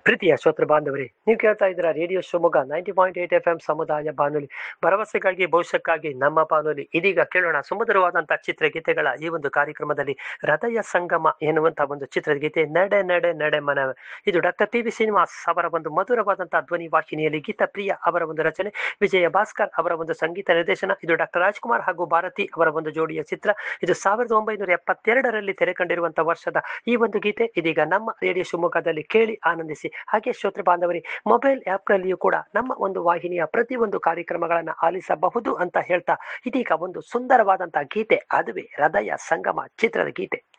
ಪ್ರೀತಿಯ ಶ್ರೋತೃ ಬಾಂಧವರೇ ನೀವು ಕೇಳ್ತಾ ಇದ್ದೀರಾ radio Shivamogga ninety point eight F M ಸಮುದಾಯ ಬಾನುಲಿ ಭರವಸೆಗಾಗಿ ಭವಿಷ್ಯಕ್ಕಾಗಿ ನಮ್ಮ ಬಾನುಲಿ ಇದೀಗ ಕೇಳೋಣ ಸುಮಧುರವಾದಂತಹ ಚಿತ್ರಗೀತೆಗಳ ಈ ಒಂದು ಕಾರ್ಯಕ್ರಮದಲ್ಲಿ ಹೃದಯ ಸಂಗಮ ಎನ್ನುವಂತಹ ಒಂದು ಚಿತ್ರಗೀತೆ ನಡೆ ನಡೆ ನಡೆ ಮನವ ಇದು ಡಾಕ್ಟರ್ ಪಿ ವಿ ಶ್ರೀನಿವಾಸ್ ಅವರ ಒಂದು ಮಧುರವಾದಂತಹ ಧ್ವನಿ ವಾಹಿನಿಯಲ್ಲಿ ಗೀತಾ ಪ್ರಿಯ ಅವರ ಒಂದು ರಚನೆ ವಿಜಯ ಭಾಸ್ಕರ್ ಅವರ ಒಂದು ಸಂಗೀತ ನಿರ್ದೇಶನ ಇದು ಡಾಕ್ಟರ್ ರಾಜ್ಕುಮಾರ್ ಹಾಗೂ ಭಾರತಿ ಅವರ ಒಂದು ಜೋಡಿಯ ಚಿತ್ರ ಇದು ಸಾವಿರದ ಒಂಬೈನೂರ ಎಪ್ಪತ್ತೆರಡರಲ್ಲಿ ತೆರೆ ಕಂಡಿರುವಂತಹ ವರ್ಷದ ಈ ಒಂದು ಗೀತೆ ಇದೀಗ ನಮ್ಮ ರೇಡಿಯೋ ಶಿವಮೊಗ್ಗದಲ್ಲಿ ಕೇಳಿ ಆನಂದಿಸಿ ಹಾಗೆ ಶ್ರೋತೃ ಬಾಂಧವರೇ ಮೊಬೈಲ್ ಆ್ಯಪ್ನಲ್ಲಿಯೂ ಕೂಡ ನಮ್ಮ ಒಂದು ವಾಹಿನಿಯ ಪ್ರತಿಯೊಂದು ಕಾರ್ಯಕ್ರಮಗಳನ್ನು ಆಲಿಸಬಹುದು ಅಂತ ಹೇಳ್ತಾ ಇದೀಗ ಒಂದು ಸುಂದರವಾದಂತಹ ಗೀತೆ ಅದುವೇ ಹೃದಯ ಸಂಗಮ ಚಿತ್ರದ ಗೀತೆ